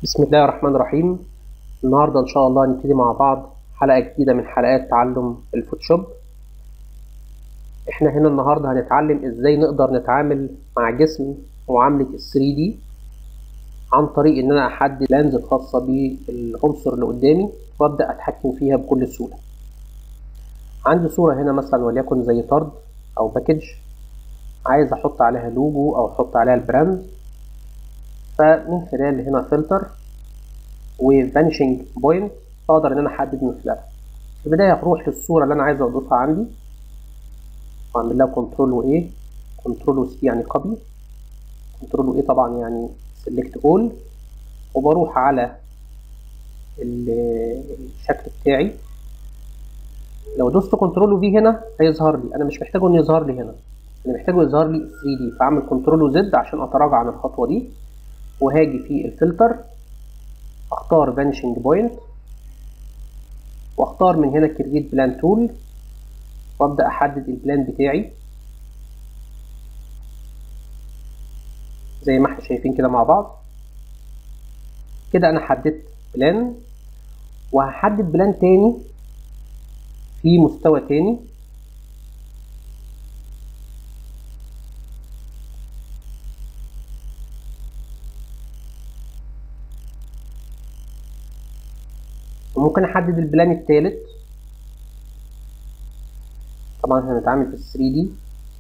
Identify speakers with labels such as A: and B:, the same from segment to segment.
A: بسم الله الرحمن الرحيم النهاردة إن شاء الله هنبتدي مع بعض حلقة جديدة من حلقات تعلم الفوتوشوب احنا هنا النهاردة هنتعلم ازاي نقدر نتعامل مع جسم معاملة ال 3D عن طريق ان انا احدد لانز الخاصة بالعنصر اللي قدامي وابدأ اتحكم فيها بكل سهولة عندي صورة هنا مثلا وليكن زي طرد او باكج عايز احط عليها لوجو او احط عليها البراند فمن خلال هنا فلتر وفانيشنج بوينت اقدر ان انا احدد من خلالها في البدايه هروح للصوره اللي انا عايز اضيفها عندي واعمل لها كنترول وايه كنترول وسي يعني كوبي كنترول وايه طبعا يعني سيلكت اول وبروح على الشكل بتاعي لو دوست كنترول في هنا هيظهر لي انا مش محتاجه انه يظهر لي هنا انا محتاجه يظهر لي 3 دي فاعمل كنترول وزد عشان اتراجع عن الخطوه دي وهاجي في الفلتر اختار فانيشنج بوينت واختار من هنا كرييت بلان تول وابدا احدد البلان بتاعي زي ما احنا شايفين كده مع بعض كده انا حددت بلان وهحدد بلان تاني في مستوى تاني وممكن احدد البلان الثالث طبعا هنتعامل في 3 دي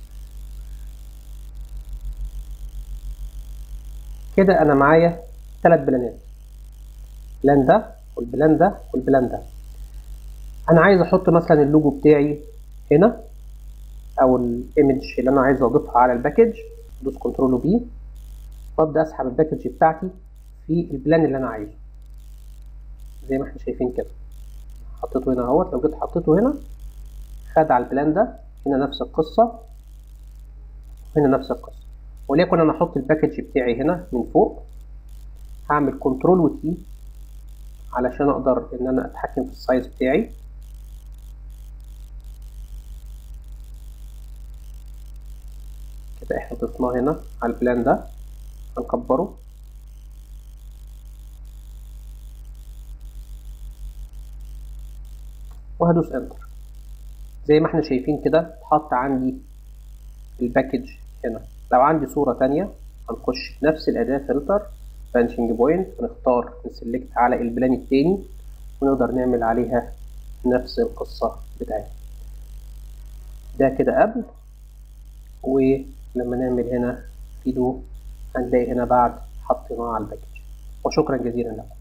A: كده انا معايا ثلاث بلانات البلان ده والبلان ده والبلان ده انا عايز احط مثلا اللوجو بتاعي هنا او الايمج اللي انا عايز اضيفها على الباكج ادوس كنترول بي وابدا اسحب الباكج بتاعتي في البلان اللي انا عايزه زي ما احنا شايفين كده حطيته هنا اهوت لو جيت حطيته هنا خد على البلان ده هنا نفس القصة هنا نفس القصة وليكن انا احط الباكج بتاعي هنا من فوق هعمل كنترول وتي علشان اقدر ان انا اتحكم في السايز بتاعي كده احنا ضفناه هنا على البلان ده هنكبره وهدوس انتر زي ما احنا شايفين كده اتحط عندي الباكج هنا لو عندي صورة تانية هنخش نفس الأداة فلتر بانشنج بوينت هنختار نسلكت على البلان التاني ونقدر نعمل عليها نفس القصة بتاعتنا ده كده قبل ولما نعمل هنا فيديو هنلاقي هنا بعد حطيناه على الباكج وشكرا جزيلا لكم